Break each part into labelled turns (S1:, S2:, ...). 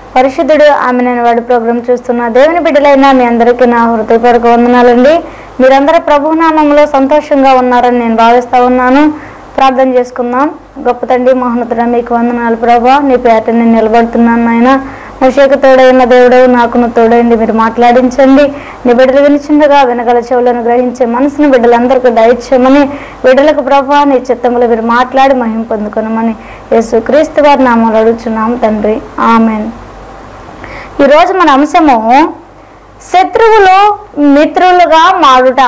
S1: పరిశుద్ధుడు ఆమె నేను వాడి ప్రోగ్రాం చూస్తున్న దేవుని బిడ్డలైన మీ అందరికీ నా హృదయపూర్వక వందనాలండి మీరందరూ ప్రభు నామంలో సంతోషంగా ఉన్నారని నేను భావిస్తా ఉన్నాను ప్రార్థన చేసుకుందాం గొప్ప తండ్రి మహోన్నతుడ మీకు వందనాలు ప్రభా నీ పేట నేను నిలబడుతున్నాను నాయన ముషేకు తోడైన దేవుడు నాకును తోడైంది మీరు మాట్లాడించండి నీ బిడ్డలు వినిచిండగా వెనగల చెవులను గ్రహించే మనసుని బిడ్డలందరికీ దయచేయమని బిడ్డలకు ప్రభా నీ చిత్తములు మీరు మాట్లాడి మహిం పొందుకొనమని యేసు క్రీస్తు వారి నామాలు అడుగుచున్నాం తండ్రి ఆమెన్ ఈరోజు మన అంశము శత్రువులు మిత్రులుగా మారుట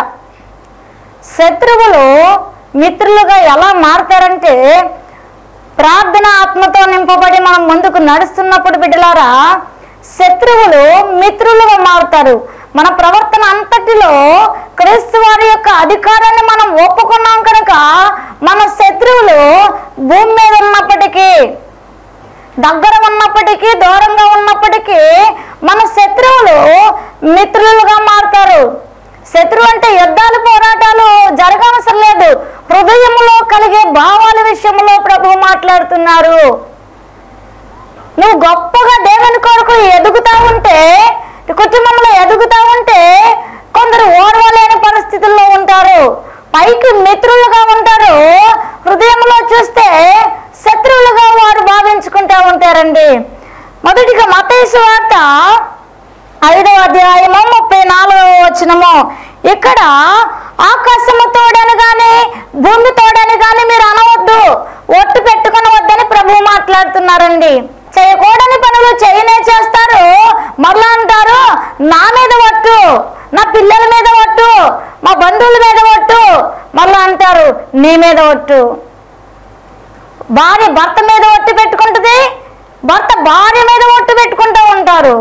S1: శత్రువులు మిత్రులుగా ఎలా మారుతారంటే ప్రార్థన ఆత్మతో నింపబడి మనం ముందుకు నడుస్తున్నప్పుడు బిడ్డలారా శత్రువులు మిత్రులుగా మారుతారు మన ప్రవర్తన అంతటిలో క్రీస్తు వారి యొక్క అధికారాన్ని మనం ఒప్పుకున్నాం కనుక మన శత్రువులు భూమి మీద ఉన్నప్పటికీ దగ్గర ఉన్నప్పటికీ దూరంగా ఉన్నప్పటికీ మన శత్రువులు మిత్రులుగా మారుతారు శత్రువు అంటే యుద్ధాలు పోరాటాలు జరగవసరం లేదు హృదయంలో కలిగే భావాల విషయంలో ప్రభు మాట్లాడుతున్నారు నువ్వు గొప్పగా దేవుని కొరకు ఎదుగుతా ఉంటే కుటుంబంలో ఎదుగుతా ఉంటే కొందరు ఓర్వలేని పరిస్థితుల్లో ఉంటారు పైకి మిత్రులుగా ఉంటారు హృదయంలో చూస్తే శత్రువులుగా వారు భావించుకుంటా ఉంటారండి మొదటిగా మతేసు వార్త ఐదవ అధ్యాయము ముప్పై నాలుగవ వచనము ఇక్కడ ఆకాశము తోడని గాని భూమి తోడని గాని మీరు అనవద్దు ఒట్టు పెట్టుకుని వద్దని ప్రభు మాట్లాడుతున్నారండి చేయకూడని పనులు చేయనే చేస్తారు మరలా అంటారు నా మీద ఒట్టు నా పిల్లల మీద ఒట్టు మా బంధువుల మీద ఒట్టు మరలా అంటారు నీ మీద ఒట్టు భార్య భర్త మీద ఒట్టు పెట్టుకుంటుంది భర్త భార్య మీద ఒట్టు పెట్టుకుంటూ ఉంటారు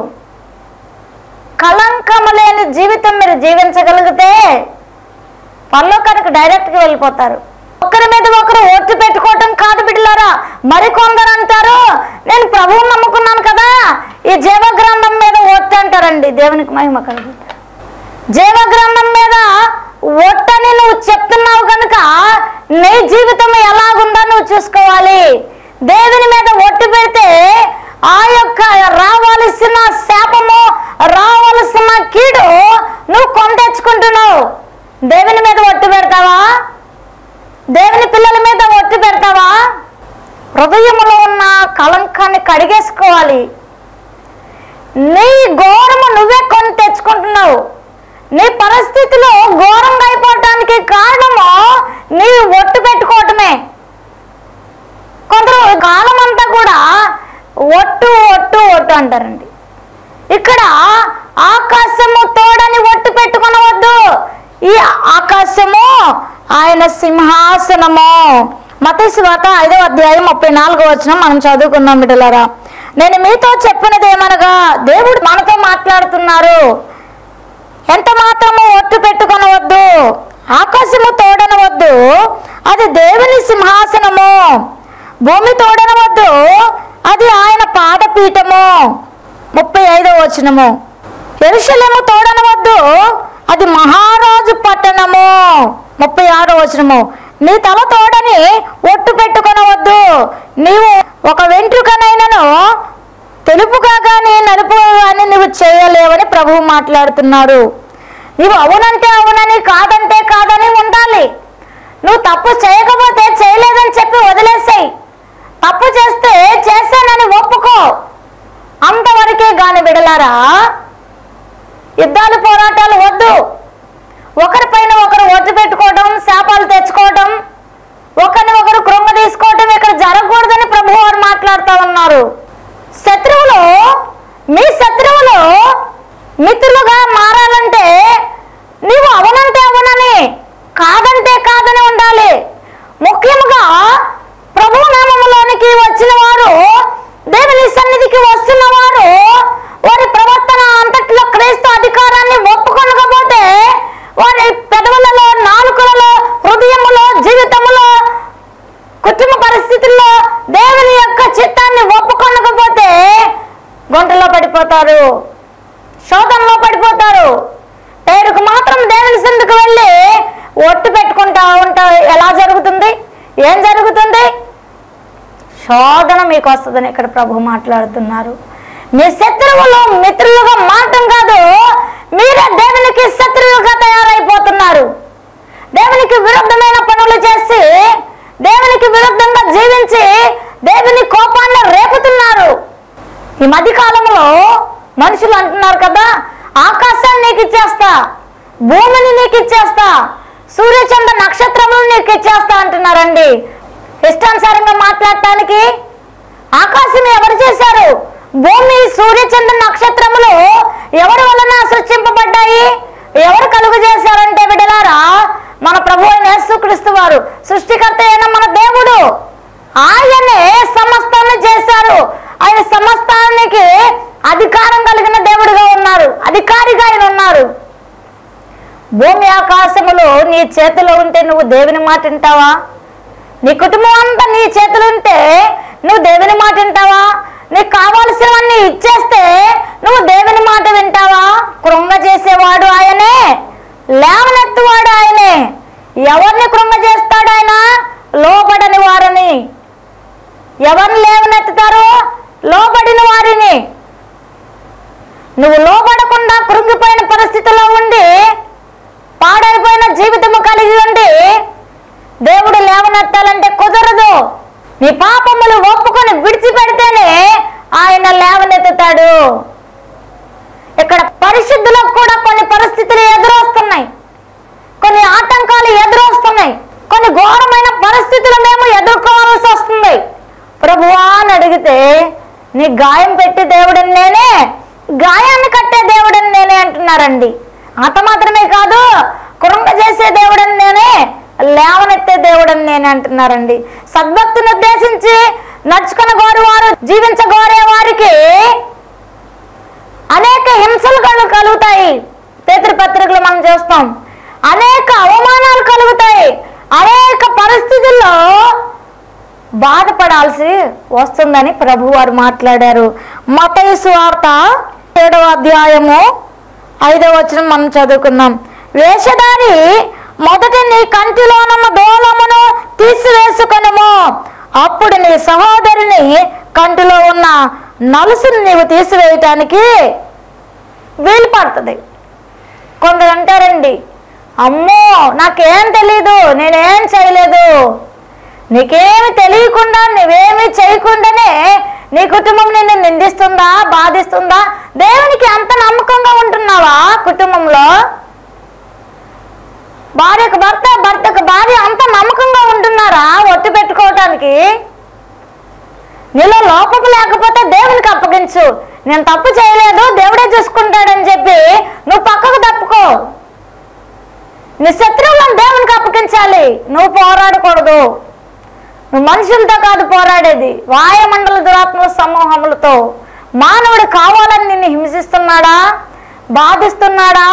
S1: కలంకము లేని జీవితం మీరు జీవించగలిగితే పరలోకానికి డైరెక్ట్గా వెళ్ళిపోతారు ఒకరి మీద ఒకరు ఓట్లు పెట్టుకోవటం కాదు బిడ్డలారా మరికొందరు అంటారు నేను ప్రభువు నమ్ముకున్నాను కదా ఈ జీవ గ్రంథం మీద ఓట్లు అంటారండి దేవునికి మహిమ కలుగు జీవ గ్రంథం మీద ఒట్టని నువ్వు చెప్తున్నావు కనుక నీ జీవితం ఎలాగుందో నువ్వు చూసుకోవాలి దేవుని మీద ఒట్టు పెడితే ఆ యొక్క రావాల్సిన శాపము రావాల్సిన కీడు నువ్వు కొని తెచ్చుకుంటున్నావు దేవుని మీద ఒట్టు పెడతావా దేవుని పిల్లల మీద ఒట్టు పెడతావా హృదయంలో ఉన్న కలంకాన్ని కడిగేసుకోవాలి నీ ఘోరము నువ్వే కొని తెచ్చుకుంటున్నావు నీ పరిస్థితిలో ఘోరంగా అయిపోవటానికి కారణము నీ ఒట్టు పెట్టుకోవటమే కొందరు కాలం అంతా కూడా ఒట్టు ఒట్టు ఒట్టు అంటారండి ఇక్కడ ఆకాశము తోడని ఒట్టు పెట్టుకునవద్దు ఈ ఆకాశము ఆయన సింహాసనము మతేశ్వాత ఐదవ అధ్యాయం ముప్పై నాలుగో వచ్చిన మనం చదువుకుందాం బిడ్డలారా నేను మీతో చెప్పినది ఏమనగా దేవుడు మనతో మాట్లాడుతున్నారు ఎంత మాత్రము ఒట్టు పెట్టుకొనవద్దు ఆకాశము తోడనవద్దు అది దేవుని సింహాసనము భూమి తోడనవద్దు అది ఆయన పాదపీఠము ముప్పై ఐదవ వచనము ఎరుషలేము తోడనవద్దు అది మహారాజు పట్టణము ముప్పై ఆరో వచనము నీ తల తోడని ఒట్టు పెట్టుకొనవద్దు నీవు ఒక వెంట్రుకనైనను తెలుపుగా కానీ నలుపుగా కానీ నువ్వు చేయలేవని ప్రభువు మాట్లాడుతున్నారు నీవు అవునంటే అవునని కాదంటే కాదని ఉండాలి నువ్వు తప్పు చేయకపోతే చేయలేదని చెప్పి వదిలేసాయి తప్పు చేస్తే చేశానని ఒప్పుకో అంతవరకే గాని విడలారా యుద్ధాలు పోరాటాలు వద్దు ఒకరిపైన ఒకరు ఒట్టు పెట్టుకోవడం శాపాలు తెచ్చుకోవడం ఒకరిని ఒకరు కృంగ తీసుకోవడం ఇక్కడ జరగకూడదని ప్రభు వారు మాట్లాడుతూ ఉన్నారు శత్రువులు మీ శత్రువులు మిత్రులుగా మారాలంటే నీవు అవునంటే అవునని కాదంటే కాదని ఉండాలి ముఖ్యంగా ప్రభు నామములోనికి వచ్చిన వారు దేవుని సన్నిధికి వస్తున్న వారు వారి ప్రవర్తన అంతట్లో క్రీస్తు అధికారాన్ని ఒప్పుకొనకపోతే వారి పెదవులలో నాలుకలలో హృదయములో జీవితములో కుటుంబ పరిస్థితుల్లో దేవుని యొక్క చిత్తాన్ని ఒప్పుకొనకపోతే గుంటలో పడిపోతారు శోధనలో పడిపోతారు పేరుకు మాత్రం దేవుని సందుకు వెళ్ళి ఒట్టు పెట్టుకుంటా ఉంటా ఎలా జరుగుతుంది ఏం జరుగుతుంది శోధన మీకు వస్తుందని ఇక్కడ ప్రభు మాట్లాడుతున్నారు మీ శత్రువులు మిత్రులుగా మారటం కాదు మీరే దేవునికి శత్రువులుగా తయారైపోతున్నారు దేవునికి విరుద్ధమైన పనులు చేసి దేవునికి విరుద్ధంగా జీవించి దేవుని కోపాన్ని రేపుతున్నారు ఈ మధ్య కాలంలో మనుషులు అంటున్నారు కదా ఆకాశాన్ని నీకు ఇచ్చేస్తా భూమిని నీకు ఇచ్చేస్తా సూర్యచంద్ర నక్షత్రములు నీకు ఇచ్చేస్తా అంటున్నారండి ఇష్టానుసారంగా మాట్లాడటానికి ఆకాశం ఎవరు చేశారు భూమి సూర్యచంద్ర నక్షత్రములు ఎవరి వలన సృష్టింపబడ్డాయి ఎవరు కలుగు చేశారంటే బిడ్డలారా మన ప్రభు అయిన యేసుక్రీస్తు వారు సృష్టికర్త అయిన మన దేవుడు ఆయనే సమస్తాన్ని చేశారు ఆయన సమస్తానికి అధికారం కలిగిన దేవుడుగా ఉన్నారు అధికారిగా ఆయన ఉన్నారు భూమి ఆకాశములు నీ చేతిలో ఉంటే నువ్వు దేవుని మాట వింటావా నీ కుటుంబం అంతా నీ చేతులు ఉంటే నువ్వు దేవుని మాట వింటావా నీకు కావాల్సినవన్నీ ఇచ్చేస్తే నువ్వు దేవుని మాట వింటావా కృంగ చేసేవాడు ఆయనే లేవనెత్తువాడు ఆయనే ఎవరిని కృంగ చేస్తాడు ఆయన లోబడని వారిని ఎవరిని లేవనెత్తుతారు లోబడిన వారిని నువ్వు లోబడకుండా కృంగిపోయిన పరిస్థితిలో ఉండి పాడైపోయిన జీవితము కలిగి ఉండి దేవుడు లేవనెత్తాలంటే కుదరదు నీ పాపములు ఒప్పుకొని విడిచిపెడితేనే ఆయన లేవనెత్తుతాడు ఇక్కడ పరిశుద్ధులకు కూడా కొన్ని పరిస్థితులు ఎదురొస్తున్నాయి కొన్ని ఆటంకాలు ఎదురొస్తున్నాయి కొన్ని ఘోరమైన పరిస్థితులు మేము ఎదుర్కోవాల్సి వస్తుంది ప్రభువా అని అడిగితే నీ గాయం పెట్టి దేవుడని నేనే గాయాన్ని కట్టే దేవుడని నేనే అంటున్నారండి అంత మాత్రమే కాదు కృంగ చేసే దేవుడని నేనే లేవనెత్తే దేవుడని నేనే అంటున్నారండి సద్భక్తిని ఉద్దేశించి నడుచుకున్న గోరు వారు జీవించగోరే వారికి అనేక హింసలు కలు కలుగుతాయి పేతృపత్రికలు మనం చూస్తాం అనేక అవమానాలు కలుగుతాయి అనేక పరిస్థితుల్లో బాధపడాల్సి వస్తుందని ప్రభు వారు మాట్లాడారు మతయి సువార్త ఏడవ అధ్యాయము ఐదవ వచనం మనం చదువుకుందాం వేషధారి మొదట నీ కంటిలోనున్న దోలమును తీసివేసుకొనుము అప్పుడు నీ సహోదరుని కంటిలో ఉన్న నలుసుని నీవు తీసివేయటానికి వీలు పడుతుంది కొందరు అంటారండి అమ్మో నాకేం తెలీదు నేనేం చేయలేదు నీకేమి తెలియకుండా నువ్వేమి చేయకుండానే నీ కుటుంబం నిన్ను నిందిస్తుందా బాధిస్తుందా దేవునికి అంత నమ్మకంగా ఉంటున్నావా కుటుంబంలో భార్యకు భర్త భర్తకు భార్య అంత నమ్మకంగా ఉంటున్నారా ఒట్టు పెట్టుకోవటానికి నీలో లోపము లేకపోతే దేవునికి అప్పగించు నేను తప్పు చేయలేదు దేవుడే చూసుకుంటాడని చెప్పి నువ్వు పక్కకు తప్పుకో నీ శత్రువులను దేవునికి అప్పగించాలి నువ్వు పోరాడకూడదు నువ్వు మనుషులతో కాదు పోరాడేది వాయుమండల దురాత్మ సమూహములతో మానవుడు కావాలని నిన్ను హింసిస్తున్నాడా బాధిస్తున్నాడా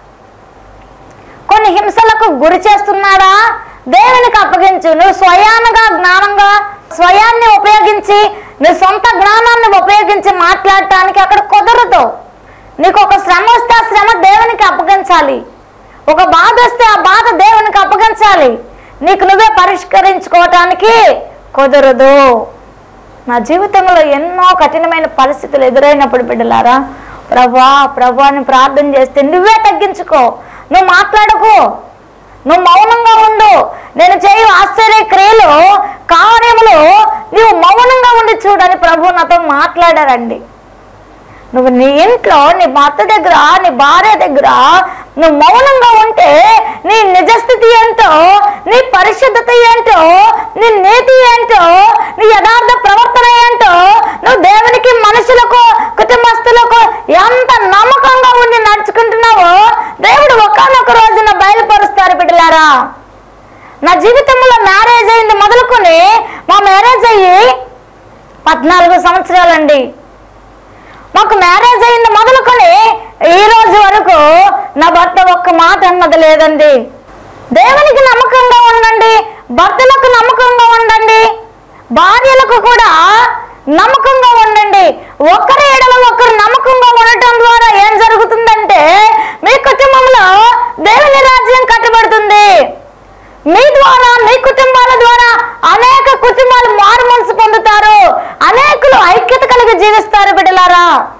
S1: కొన్ని హింసలకు గురి చేస్తున్నాడా దేవునికి అప్పగించు నువ్వు స్వయానగా జ్ఞానంగా స్వయాన్ని ఉపయోగించి నీ సొంత జ్ఞానాన్ని ఉపయోగించి మాట్లాడటానికి అక్కడ కుదరదు నీకు ఒక శ్రమ వస్తే ఆ శ్రమ దేవునికి అప్పగించాలి ఒక బాధ వస్తే ఆ బాధ దేవునికి అప్పగించాలి నీకు నువ్వే పరిష్కరించుకోవటానికి కుదరదు నా జీవితంలో ఎన్నో కఠినమైన పరిస్థితులు ఎదురైనప్పుడు బిడ్డలారా ప్రభా ప్రభా అని ప్రార్థన చేస్తే నువ్వే తగ్గించుకో నువ్వు మాట్లాడకు నువ్వు మౌనంగా ఉండు నేను చేయు ఆశ్చర్య క్రియలు కార్యములు నీవు మౌనంగా ఉండి చూడని ప్రభు నాతో మాట్లాడారండి నువ్వు నీ ఇంట్లో నీ భర్త దగ్గర నీ భార్య దగ్గర నువ్వు మౌనంగా ఉంటే నీ నిజస్థితి ఏంటో నీ పరిశుద్ధత ఏంటో నీ నీతి ఏంటో నీ యథార్థ ప్రవర్తన ఏంటో నువ్వు దేవునికి మనుషులకు కుటుంబస్తులకు ఎంత నమ్మకంగా ఉండి నడుచుకుంటున్నావో దేవుడు ఒకానొక రోజున బయలుపరుస్తారు బిడ్డలారా నా జీవితంలో మ్యారేజ్ అయింది మొదలుకొని మా మ్యారేజ్ అయ్యి పద్నాలుగు సంవత్సరాలండి మాకు మ్యారేజ్ అయింది మొదలుకొని ఈ రోజు వరకు నా భర్త ఒక్క మాట అన్నది లేదండి దేవునికి నమ్మకంగా ఉండండి భర్తలకు నమ్మకంగా ఉండండి భార్యలకు కూడా నమ్మకంగా ఉండండి ఒకరి ఎడల ఒకరు నమ్మకంగా ఉండటం ద్వారా ఏం జరుగుతుందంటే మీ కుటుంబంలో దేవుని రాజ్యం కట్టబడుతుంది మీ ద్వారా మీ కుటుంబాల ద్వారా అనేక కుటుంబాలు మారు మనసు పొందుతారు అనేకులు ఐక్యత కలిగి జీవిస్తారు బిడ్డలారా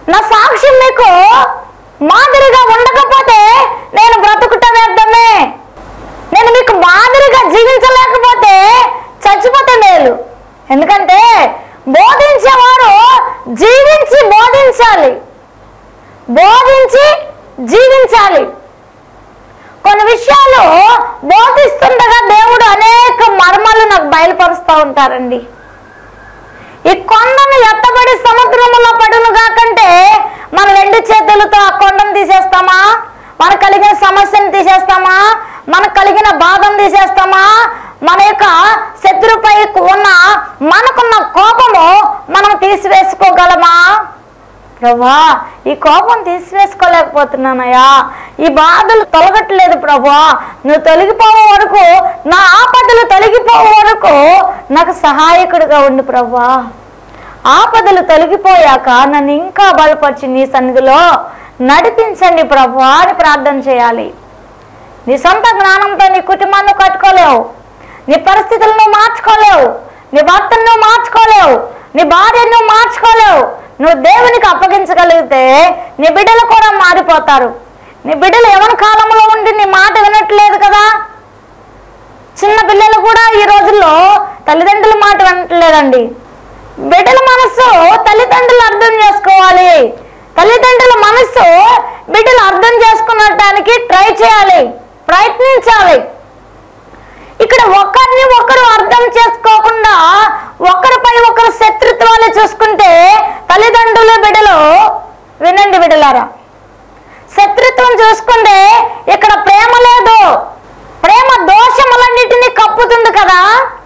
S1: నా సాక్ష్యం మీకు మాదిరిగా ఉండకపోతే నేను బ్రతుకుట వ్యర్థమే నేను మీకు మాదిరిగా జీవించలేకపోతే చచ్చిపోతే మేలు ఎందుకంటే బోధించేవారు జీవించి బోధించాలి బోధించి జీవించాలి కొన్ని విషయాలు బోధిస్తుండగా దేవుడు అనేక మర్మాలు నాకు బయలుపరుస్తూ ఉంటారండి ఈ కొండను ఎత్తబడి సముద్రములో పడును కాకంటే మన రెండు చేతులతో ఆ కొండను తీసేస్తామా మనకు కలిగిన సమస్యను తీసేస్తామా మనకు కలిగిన బాధను తీసేస్తామా మన యొక్క శత్రుపై ఉన్న మనకున్న కోపము మనం తీసివేసుకోగలమా ప్రభా ఈ కోపం తీసివేసుకోలేకపోతున్నానయ్యా ఈ బాధలు తొలగట్లేదు ప్రభా నువ్వు తొలగిపోవే వరకు నా ఆపదలు తొలగిపోవే వరకు నాకు సహాయకుడిగా ఉండు ప్రభా ఆపదలు తొలగిపోయాక నన్ను ఇంకా బలపరిచి నీ సన్నిధిలో నడిపించండి ప్రభా అని ప్రార్థన చేయాలి నీ సొంత జ్ఞానంతో నీ కుటుంబాన్ని కట్టుకోలేవు నీ పరిస్థితులను మార్చుకోలేవు నీ భర్తను నువ్వు మార్చుకోలేవు నీ భార్యను నువ్వు మార్చుకోలేవు నువ్వు దేవునికి అప్పగించగలిగితే నీ బిడ్డలు కూడా మారిపోతారు నీ బిడ్డలు ఎవరి కాలంలో ఉండి నీ మాట వినట్లేదు కదా చిన్న పిల్లలు కూడా ఈ రోజుల్లో తల్లిదండ్రుల మాట వినట్లేదండి బిడ్డల మనస్సు తల్లిదండ్రులు అర్థం చేసుకోవాలి తల్లిదండ్రుల మనస్సు బిడ్డలు అర్థం చేసుకునటానికి ట్రై చేయాలి ప్రయత్నించాలి ఇక్కడ ఒకరిని ఒకరు అర్థం చేసుకోకుండా ఒకరిపై ఒకరు శత్రుత్వాలు చూసుకుంటే తల్లిదండ్రులు బిడ్డలు వినండి బిడ్డలారా శత్రుత్వం చూసుకుంటే ఇక్కడ ప్రేమ లేదు ప్రేమ దోషములన్నిటినీ కప్పుతుంది కదా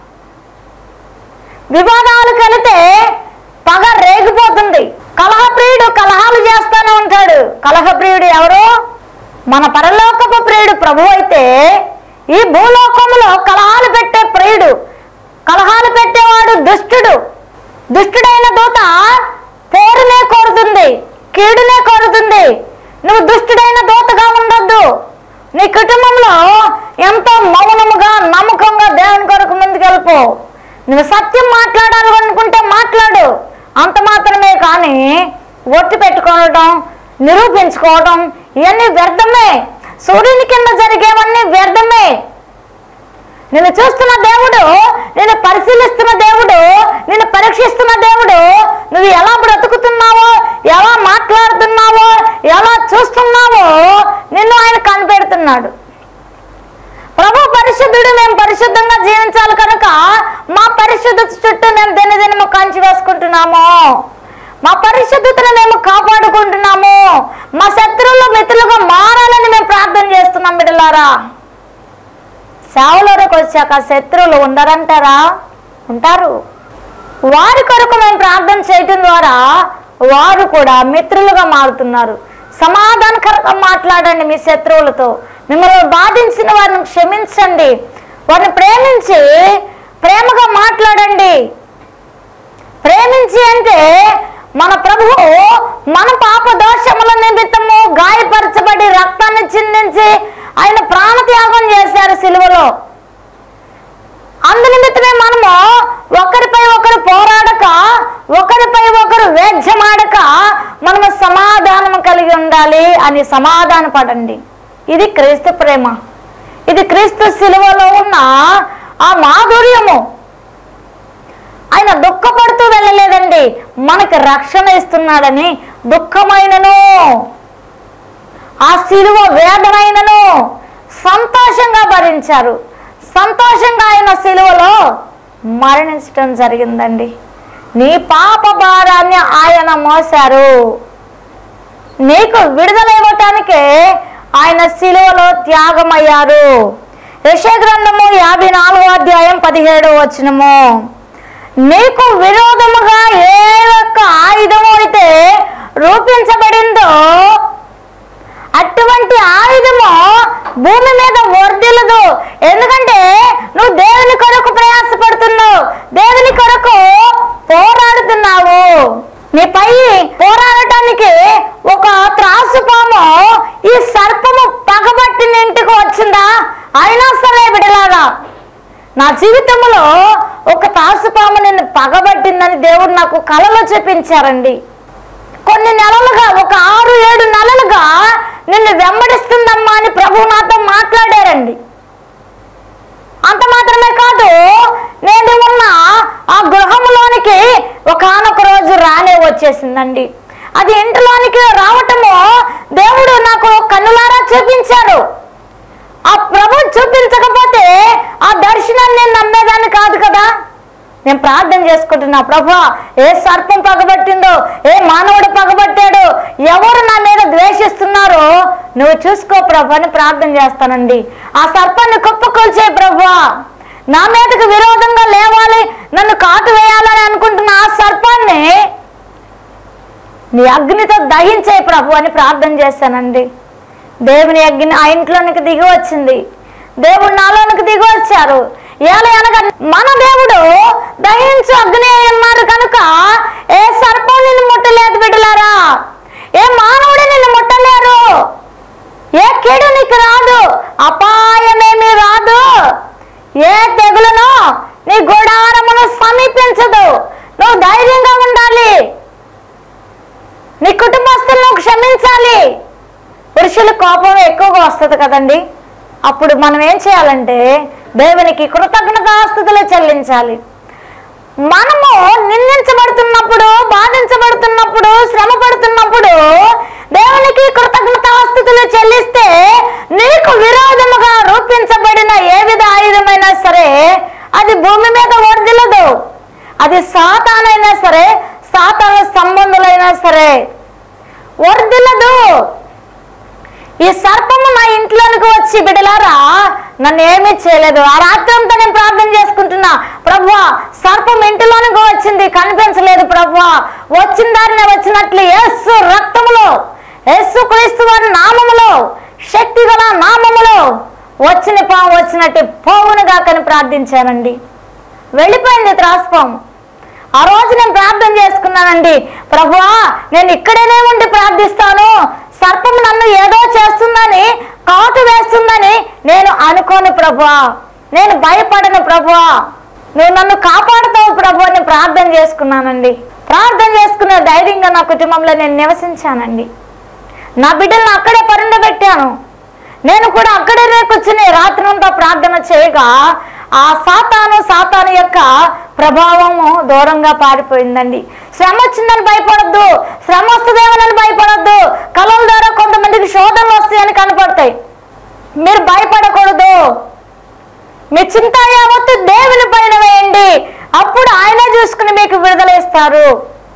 S1: వివాదాలు కలితే పగ రేగిపోతుంది కలహప్రియుడు కలహాలు చేస్తానే ఉంటాడు కలహప్రియుడు ఎవరు మన పరలోకపు ప్రియుడు ప్రభు అయితే ఈ భూలోకములో కలహాలు పెట్టే ప్రియుడు కలహాలు పెట్టేవాడు దుష్టుడు దుష్టుడైన దూత పోరునే కోరుతుంది కీడునే కోరుతుంది నువ్వు దుష్టుడైన దూతగా ఉండొద్దు నీ కుటుంబంలో ఎంతో మౌనముగా నమ్మకంగా దేవుని కొరకు ముందుకెళ్ళిపో నువ్వు సత్యం మాట్లాడాలి అనుకుంటే మాట్లాడు అంత మాత్రమే కానీ ఒట్టు పెట్టుకోవడం నిరూపించుకోవడం ఇవన్నీ వ్యర్థమే సూర్యుని కింద జరిగేవన్నీ వ్యర్థమే నిన్ను చూస్తున్న దేవుడు నిన్ను పరిశీలిస్తున్న దేవుడు నిన్ను పరీక్షిస్తున్న దేవుడు నువ్వు ఎలా బ్రతుకుతున్నావో ఎలా మాట్లాడుతున్నావో ఎలా చూస్తున్నావో నిన్ను ఆయన కనిపెడుతున్నాడు ప్రభు పరిశుద్ధుడు మేము పరిశుద్ధంగా జీవించాలి కనుక మా పరిశుద్ధత చుట్టూ మేము దినదినము కంచి వేసుకుంటున్నాము మా పరిశుద్ధతను మేము కాపాడుకుంటున్నాము మా శత్రువుల మిత్రులుగా మారాలని మేము ప్రార్థన చేస్తున్నాం బిడ్డలారా సేవలోకి వచ్చాక శత్రువులు ఉండరంటారా ఉంటారు వారి కొరకు మేము ప్రార్థన చేయటం ద్వారా వారు కూడా మిత్రులుగా మారుతున్నారు సమాధానకరంగా మాట్లాడండి మీ శత్రువులతో మిమ్మల్ని బాధించిన వారిని క్షమించండి వారిని ప్రేమించి ప్రేమగా మాట్లాడండి ప్రేమించి అంటే మన ప్రభువు మన పాప దోషముల నిమిత్తము గాయపరచబడి రక్తాన్ని చిందించి ఆయన ప్రాణత్యాగం చేశారు సిలువలో అందు నిమిత్తమే మనము ఒకరిపై ఒకరు పోరాడక ఒకరిపై ఒకరు వేద్యమాడక మనము సమాధానం కలిగి ఉండాలి అని సమాధాన పడండి ఇది క్రీస్తు ప్రేమ ఇది క్రీస్తు సిలువలో ఉన్న ఆ మాధుర్యము ఆయన దుఃఖపడుతూ వెళ్ళలేదండి మనకి రక్షణ ఇస్తున్నాడని దుఃఖమైనను ఆ శిలువ వేదనైనను సంతోషంగా భరించారు సంతోషంగా ఆయన శిలువలో మరణించటం జరిగిందండి నీ పాప భారాన్ని ఆయన మోశారు నీకు విడుదల ఇవ్వటానికే ఆయన శిలువలో త్యాగమయ్యారు యశగ్రంథము యాభై నాలుగో అధ్యాయం పదిహేడు వచనము నీకు విరోధముగా ఏ ఒక్క ఆయుధము అయితే రూపించబడిందో అటువంటి ఆయుధము భూమి మీద వర్దిలదు ఎందుకంటే నువ్వు దేవుని కొరకు ప్రయాసపడుతున్నావు దేవుని కొరకు పోరాడుతున్నావు నీపై పోరాడటానికి ఒక త్రాసు పాము ఈ సర్పము పగబట్టిన ఇంటికి వచ్చిందా అయినా సరే విడలాగా నా జీవితంలో ఒక తాసుపాము నిన్ను పగబట్టిందని దేవుడు నాకు కలలో చూపించారండి కొన్ని కొన్ని నెలలుగా ఒక ఆరు ఏడు నెలలుగా నిన్ను వెంబడిస్తుందమ్మా అని ప్రభు నాతో మాట్లాడారండి అంత మాత్రమే కాదు నేను ఉన్న ఆ గృహంలోనికి ఒకనొక రోజు రానే వచ్చేసిందండి అది ఇంటిలోనికి రావటము దేవుడు నాకు కన్నులారా చూపించాడు ఆ ప్రభు చూపించకపోతే ఆ దర్శనాన్ని నేను నమ్మేదాన్ని కాదు కదా నేను ప్రార్థన చేసుకుంటున్నా ప్రభా ఏ సర్పం పగబట్టిందో ఏ మానవుడు పగబట్టాడో ఎవరు నా మీద ద్వేషిస్తున్నారో నువ్వు చూసుకో ప్రభు అని ప్రార్థన చేస్తానండి ఆ సర్పాన్ని కుప్పకొల్చే ప్రభా నా మీదకు విరోధంగా లేవాలి నన్ను కాటు వేయాలని అనుకుంటున్న ఆ సర్పాన్ని నీ అగ్నితో దహించే ప్రభు అని ప్రార్థన చేశానండి దేవుని అగ్ని ఆ ఇంట్లోనికి దిగి వచ్చింది దేవుడు నాలోనికి దిగి వచ్చారు ఎలా అనగా మన దేవుడు దహించు అగ్ని అయి ఉన్నాడు కనుక ఏ సర్పం నిన్ను ముట్టలేదు బిడ్డలారా ఏ మానవుడు నిన్ను ముట్టలేరు ఏ కీడు నీకు రాదు అపాయమేమి రాదు ఏ తెగులను నీ గుడారమును సమీపించదు నువ్వు ధైర్యంగా ఉండాలి నీ కుటుంబస్తులను క్షమించాలి పురుషుల కోపం ఎక్కువగా వస్తుంది కదండి అప్పుడు మనం ఏం చేయాలంటే దేవునికి కృతజ్ఞతాస్థుతులు చెల్లించాలి మనము నిందించబడుతున్నప్పుడు బాధించబడుతున్నప్పుడు శ్రమ పడుతున్నప్పుడు దేవునికి కృతజ్ఞతాస్థుతులు చెల్లిస్తే నీకు విరోధముగా రూపించబడిన ఏ విధ ఆయుధమైనా సరే అది భూమి మీద వర్దిలదు అది సాతానైనా సరే సాతాన సంబంధులైనా సరే వర్దిల్లదు ఈ సర్పము నా ఇంట్లోనికి వచ్చి బిడలారా నన్ను ఏమీ చేయలేదు ఆ రాత్రి అంతా నేను ప్రార్థన చేసుకుంటున్నా ప్రభువా సర్పం ఇంటిలోనికి వచ్చింది కనిపించలేదు ప్రభువా వచ్చిన దారిన వచ్చినట్లు యేసు రక్తములో యేసు క్రీస్తు వారి నామములో శక్తి గల నామములో వచ్చిన పాము వచ్చినట్టు పోవునుగా కని ప్రార్థించానండి వెళ్ళిపోయింది త్రాసుపాము ఆ రోజు నేను ప్రార్థన చేసుకున్నానండి ప్రభువా నేను ఇక్కడనే ఉండి ప్రార్థిస్తాను సర్పం నన్ను ఏదో చేస్తుందని కాటు వేస్తుందని నేను అనుకోను ప్రభువా నేను భయపడను ప్రభువా నువ్వు నన్ను కాపాడుతావు ప్రభు అని ప్రార్థన చేసుకున్నానండి ప్రార్థన చేసుకునే ధైర్యంగా నా కుటుంబంలో నేను నివసించానండి నా బిడ్డలను అక్కడే పరుండబెట్టాను నేను కూడా అక్కడే కూర్చుని రాత్రి అంతా ప్రార్థన చేయగా ఆ సాతాను సాతాను యొక్క ప్రభావము దూరంగా పారిపోయిందండి శ్రమ వచ్చిందని భయపడద్దు శ్రమ వస్తుందేమోనని భయపడద్దు కళల ద్వారా కొంతమందికి శోధనలు వస్తాయని కనపడతాయి మీరు భయపడకూడదు మీ చింత యావత్తు దేవుని పైన వేయండి అప్పుడు ఆయనే చూసుకుని మీకు విడుదల ఇస్తారు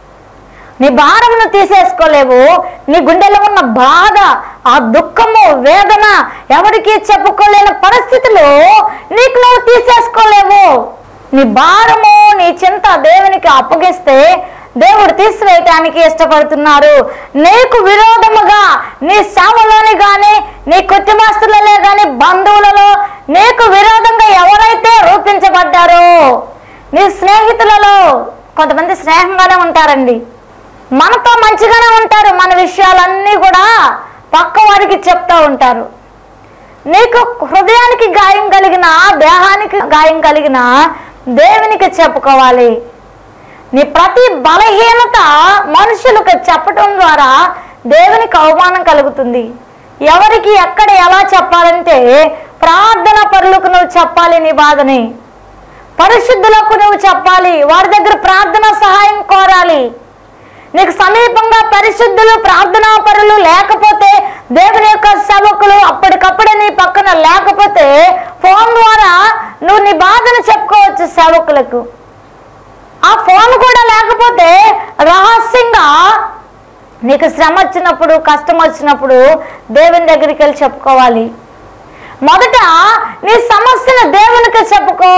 S1: నీ భారమును తీసేసుకోలేవు నీ గుండెలో ఉన్న బాధ ఆ దుఃఖము వేదన ఎవరికి చెప్పుకోలేని పరిస్థితులు నీకు నువ్వు తీసేసుకోలేవు నీ భారము నీ చింత దేవునికి అప్పగిస్తే దేవుడు తీసివేయటానికి ఇష్టపడుతున్నారు నీకు విరోధముగా నీ సేవలోని గాని నీ కుటుంబస్తులలో గాని బంధువులలో నీకు విరోధంగా ఎవరైతే రూపించబడ్డారో నీ స్నేహితులలో కొంతమంది స్నేహంగానే ఉంటారండి మనతో మంచిగానే ఉంటారు మన విషయాలన్నీ కూడా పక్క వారికి చెప్తూ ఉంటారు నీకు హృదయానికి గాయం కలిగిన దేహానికి గాయం కలిగిన దేవునికి చెప్పుకోవాలి నీ ప్రతి బలహీనత మనుషులకు చెప్పటం ద్వారా దేవునికి అవమానం కలుగుతుంది ఎవరికి ఎక్కడ ఎలా చెప్పాలంటే ప్రార్థన పరులకు నువ్వు చెప్పాలి నీ బాధని పరిశుద్ధులకు నువ్వు చెప్పాలి వారి దగ్గర ప్రార్థన సహాయం కోరాలి నీకు సమీపంగా పరిశుద్ధులు ప్రార్థనా పరులు లేకపోతే దేవుని యొక్క సేవకులు అప్పటికప్పుడే నీ పక్కన లేకపోతే ఫోన్ ద్వారా నువ్వు నీ బాధను చెప్పుకోవచ్చు సేవకులకు ఆ ఫోన్ కూడా లేకపోతే రహస్యంగా నీకు శ్రమ వచ్చినప్పుడు కష్టం వచ్చినప్పుడు దేవుని దగ్గరికి వెళ్ళి చెప్పుకోవాలి మొదట నీ సమస్యను దేవునికి చెప్పుకో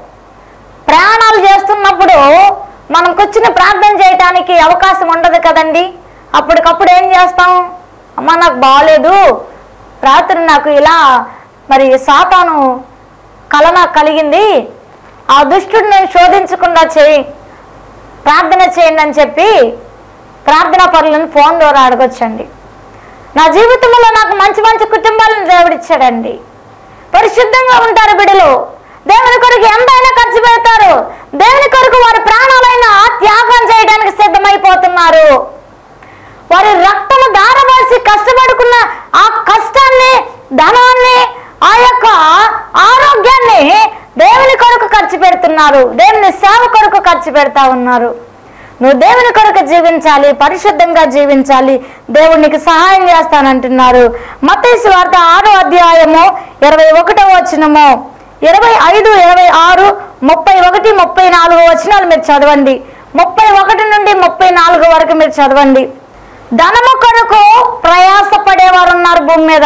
S1: ప్రయాణాలు చేస్తున్నప్పుడు మనం కూర్చుని ప్రార్థన చేయటానికి అవకాశం ఉండదు కదండి అప్పటికప్పుడు ఏం చేస్తాం అమ్మ నాకు బాగాలేదు రాత్రి నాకు ఇలా మరి సాతాను కల నాకు కలిగింది ఆ దుష్టుడిని నేను శోధించకుండా చేయి ప్రార్థన చేయండి అని చెప్పి ప్రార్థనా పనులను ఫోన్ ద్వారా అడగొచ్చండి నా జీవితంలో నాకు మంచి మంచి కుటుంబాలను దేవుడిచ్చాడండి పరిశుద్ధంగా ఉంటారు బిడ్డలు దేవుని కొరకు ఎంతైనా ఖర్చు పెడతారు దేవుని కొరకు వారి ప్రాణాలైనా త్యాగం చేయడానికి సిద్ధమైపోతున్నారు వారి రక్తము దారబోసి కష్టపడుకున్న ఆ కష్టాన్ని ధనాన్ని ఆ యొక్క ఆరోగ్యాన్ని దేవుని కొరకు ఖర్చు పెడుతున్నారు దేవుని సేవ కొరకు ఖర్చు పెడతా ఉన్నారు నువ్వు దేవుని కొరకు జీవించాలి పరిశుద్ధంగా జీవించాలి దేవునికి సహాయం చేస్తానంటున్నారు మత్తయి వార్త ఆరో అధ్యాయము ఇరవై ఒకటో వచనము ఇరవై ఐదు ఇరవై ఆరు ముప్పై ఒకటి ముప్పై నాలుగు వచనాలు మీరు చదవండి ముప్పై ఒకటి నుండి ముప్పై నాలుగు వరకు మీరు చదవండి ధనము కొరకు ప్రయాసపడేవారు ఉన్నారు భూమి మీద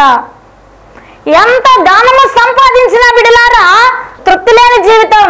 S1: ఎంత ధనము సంపాదించిన బిడలారా తృప్తి లేని జీవితం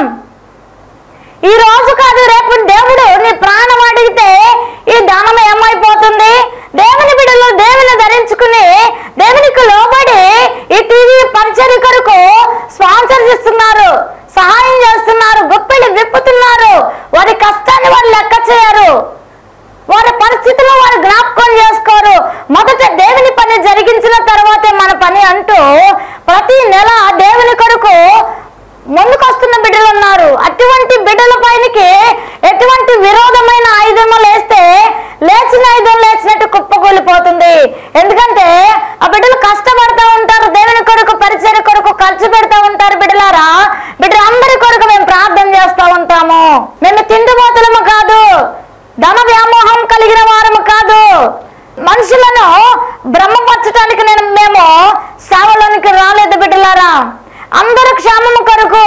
S1: ఈ రోజు కాదు రేపు దేవుడు నీ ప్రాణం అడిగితే ఈ ధనం ఏమైపోతుంది దేవుని బిడ్డలు దేవుని ధరించుకుని దేవునికి లోబడి ఈ టీవీ పరిచర్య కొరకు స్పాన్సర్ చేస్తున్నారు సహాయం చేస్తున్నారు గుప్పిడి విప్పుతున్నారు వారి కష్టాన్ని వారు లెక్క చేయరు వారి పరిస్థితుల్లో వారు జ్ఞాపకం చేసుకోరు మొదట దేవుని పని జరిగించిన తర్వాతే మన పని అంటూ ప్రతి నెల దేవుని కొరకు ముందుకొస్తున్న బిడ్డలు ఉన్నారు అటువంటి బిడ్డల పైనకి ఎటువంటి విరోధమైన ఆయుధము లేస్తే లేచిన ఆయుధం లేచినట్టు కుప్పకూలిపోతుంది ఎందుకంటే ఆ బిడ్డలు కష్టపడతా ఉంటారు దేవుని కొరకు పరిచయ కొరకు ఖర్చు పెడతా ఉంటారు బిడ్డలారా బిడ్డలందరి కొరకు మేము ప్రార్థన చేస్తూ ఉంటాము మేము తిండిపోతులము కాదు ధన వ్యామోహం కలిగిన వారము కాదు మనుషులను బ్రహ్మపరచడానికి నేను మేము సేవలోనికి రాలేదు బిడ్డలారా అందరు క్షేమము కొరకు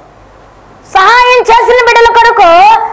S1: సహాయం చేసిన బిడ్డల కొరకు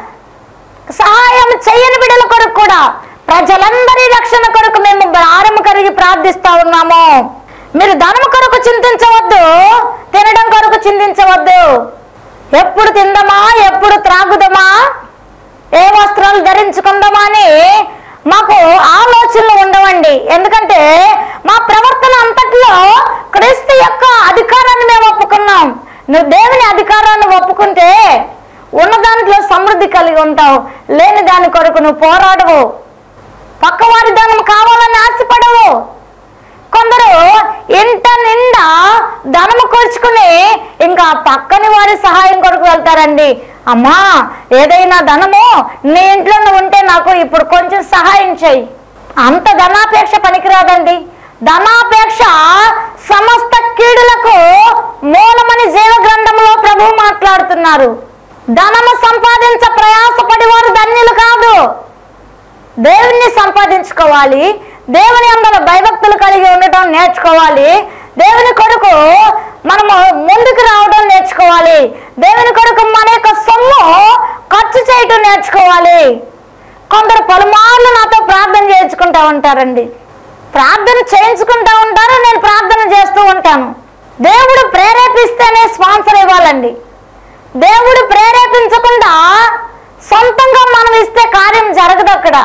S1: సహాయం చేయని బిడ్డల కొరకు కూడా ప్రజలందరి రక్షణ కొరకు మేము భారము కలిగి ప్రార్థిస్తా ఉన్నాము మీరు ధనము కొరకు చింతించవద్దు తినడం కొరకు చింతించవద్దు ఎప్పుడు తిందమా ఎప్పుడు త్రాగుదమా ఏ వస్త్రాలు ధరించుకుందామా అని మాకు ఆలోచనలు ఉండవండి ఎందుకంటే మా ప్రవర్తన అంతట్లో క్రీస్తు యొక్క అధికారాన్ని మేము ఒప్పుకున్నాం నువ్వు దేవుని అధికారాన్ని ఒప్పుకుంటే ఉన్న దాంట్లో సమృద్ధి కలిగి ఉంటావు లేని దాని కొరకు నువ్వు పోరాడవు పక్కవారి ధనం కావాలని ఆశపడవు కొందరు ఇంట నిండా ధనము కూర్చుకుని ఇంకా పక్కని వారి సహాయం కొరకు వెళ్తారండి అమ్మా ఏదైనా ధనము నీ ఇంట్లో నువ్వు ఉంటే నాకు ఇప్పుడు కొంచెం సహాయం చేయి అంత ధనాపేక్ష పనికిరాదండి ధనాపేక్ష సమస్త కీడులకు మూలమని జీవ గ్రంథంలో ప్రభు మాట్లాడుతున్నారు ధనము సంపాదించ ప్రయాసపడి వారు ధన్యులు కాదు దేవుణ్ణి సంపాదించుకోవాలి దేవుని అందరూ భయభక్తులు కలిగి ఉండటం నేర్చుకోవాలి దేవుని కొరకు మనము ముందుకు రావడం నేర్చుకోవాలి దేవుని కొరకు మన యొక్క సొమ్ము ఖర్చు చేయటం నేర్చుకోవాలి కొందరు పలుమార్లు నాతో ప్రార్థన చేయించుకుంటా ఉంటారండి ప్రార్థన చేయించుకుంటా ఉంటారు నేను ప్రార్థన చేస్తూ ఉంటాను దేవుడు ప్రేరేపిస్తేనే స్పాన్సర్ ఇవ్వాలండి దేవుడు ప్రేరేపించకుండా సొంతంగా మనం ఇస్తే కార్యం జరగదు అక్కడ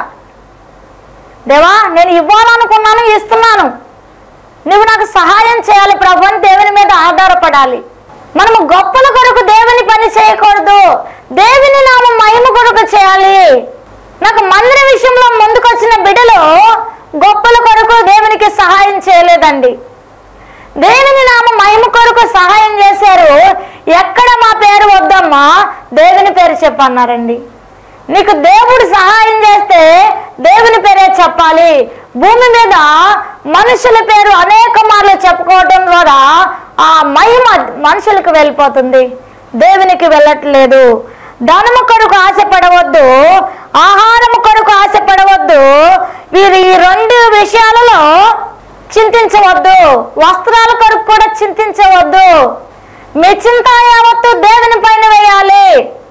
S1: దేవా నేను ఇవ్వాలనుకున్నాను ఇస్తున్నాను నువ్వు నాకు సహాయం చేయాలి ప్రభు అని దేవుని మీద ఆధారపడాలి మనము గొప్పల కొరకు దేవుని పని చేయకూడదు దేవుని నామ మహిమ కొరకు చేయాలి నాకు మందిర విషయంలో ముందుకొచ్చిన బిడ్డలు గొప్పల కొరకు దేవునికి సహాయం చేయలేదండి దేవుని నామ మహిమ కొరకు సహాయం చేశారు ఎక్కడ మా పేరు వద్దమ్మా దేవుని పేరు చెప్పన్నారండి నీకు దేవుడు సహాయం చేస్తే దేవుని పేరే చెప్పాలి భూమి మీద మనుషుల పేరు అనేక మార్లు చెప్పుకోవడం ద్వారా ఆ మహిమ మనుషులకు వెళ్ళిపోతుంది దేవునికి వెళ్ళట్లేదు ధనము కొరకు ఆశపడవద్దు ఆహారము కొరకు ఆశపడవద్దు వీరు ఈ రెండు విషయాలలో చింతించవద్దు వస్త్రాల కొరకు కూడా చింతించవద్దు మీ చింత యావత్తు దేవుని పైన వేయాలి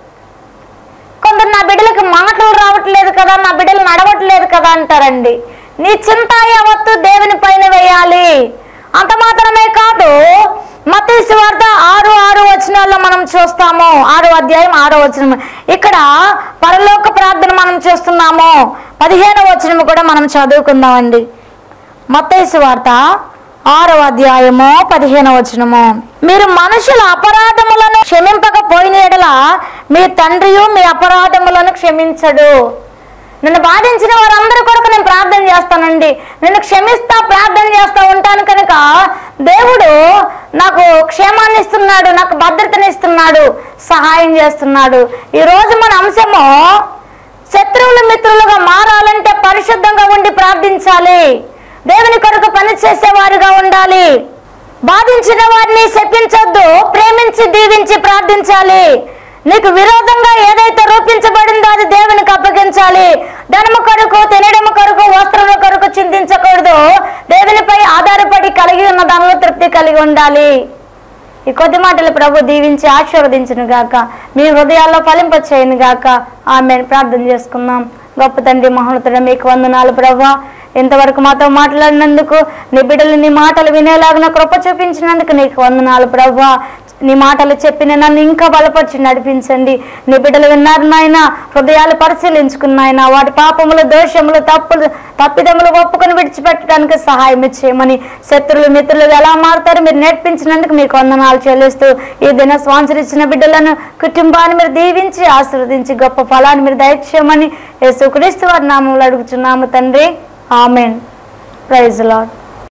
S1: కొందరు నా బిడ్డలకు మాటలు రావట్లేదు కదా నా బిడ్డలు నడవట్లేదు కదా అంటారండి నీ చింత యావత్తు దేవుని పైన వేయాలి అంత మాత్రమే కాదు మతీసు వార్త ఆరు ఆరు వచనాల్లో మనం చూస్తాము ఆరో అధ్యాయం ఆరో వచనం ఇక్కడ పరలోక ప్రార్థన మనం చూస్తున్నాము పదిహేను వచనము కూడా మనం చదువుకుందామండి మత్తయి వార్త ఆరవ అధ్యాయము పదిహేను వచనము మీరు మనుషుల అపరాధములను క్షమింపకపోయిన ఎడల మీ తండ్రియు మీ అపరాధములను క్షమించడు నన్ను బాధించిన వారందరి కొరకు నేను ప్రార్థన చేస్తానండి నేను క్షమిస్తా ప్రార్థన చేస్తా ఉంటాను కనుక దేవుడు నాకు క్షేమాన్ని ఇస్తున్నాడు నాకు భద్రతని ఇస్తున్నాడు సహాయం చేస్తున్నాడు ఈ రోజు మన అంశము శత్రువులు మిత్రులుగా మారాలంటే పరిశుద్ధంగా ఉండి ప్రార్థించాలి జీవించాలి దేవుని కొరకు పని చేసేవారుగా ఉండాలి బాధించిన వారిని శపించొద్దు ప్రేమించి దీవించి ప్రార్థించాలి నీకు విరోధంగా ఏదైతే రూపించబడిందో అది దేవునికి అప్పగించాలి ధనము కొరకు తినడము కొరకు వస్త్రముల కొరకు చింతించకూడదు దేవునిపై ఆధారపడి కలిగి ఉన్న దానిలో తృప్తి కలిగి ఉండాలి ఈ కొద్ది మాటలు ప్రభు దీవించి ఆశీర్వదించును గాక మీ హృదయాల్లో ఫలింప చేయను గాక ఆమె ప్రార్థన చేసుకుందాం గొప్ప తండ్రి మహోన్నతుడ మీకు వందనాలు ప్రభా ఇంతవరకు మాతో మాట్లాడినందుకు నీ బిడ్డలు నీ మాటలు వినేలాగిన కృప చూపించినందుకు నీకు వందనాలు ప్రభా నీ మాటలు చెప్పిన నన్ను ఇంకా బలపరిచి నడిపించండి నీ బిడ్డలు విన్నారు నాయన హృదయాలు పరిశీలించుకున్నాయన వాటి పాపములు దోషములు తప్పులు తప్పిదములు ఒప్పుకొని విడిచిపెట్టడానికి సహాయం చేయమని శత్రులు మిత్రులు ఎలా మారుతారో మీరు నేర్పించినందుకు మీకు వందనాలు చెల్లిస్తూ ఈ దిన స్వాంసరించిన బిడ్డలను కుటుంబాన్ని మీరు దీవించి ఆశీర్వదించి గొప్ప ఫలాన్ని మీరు దయచేయమని యేసుక్రీస్తు వారి నామంలో అడుగుచున్నాము తండ్రి ఆమెన్ ప్రైజ్ లాడ్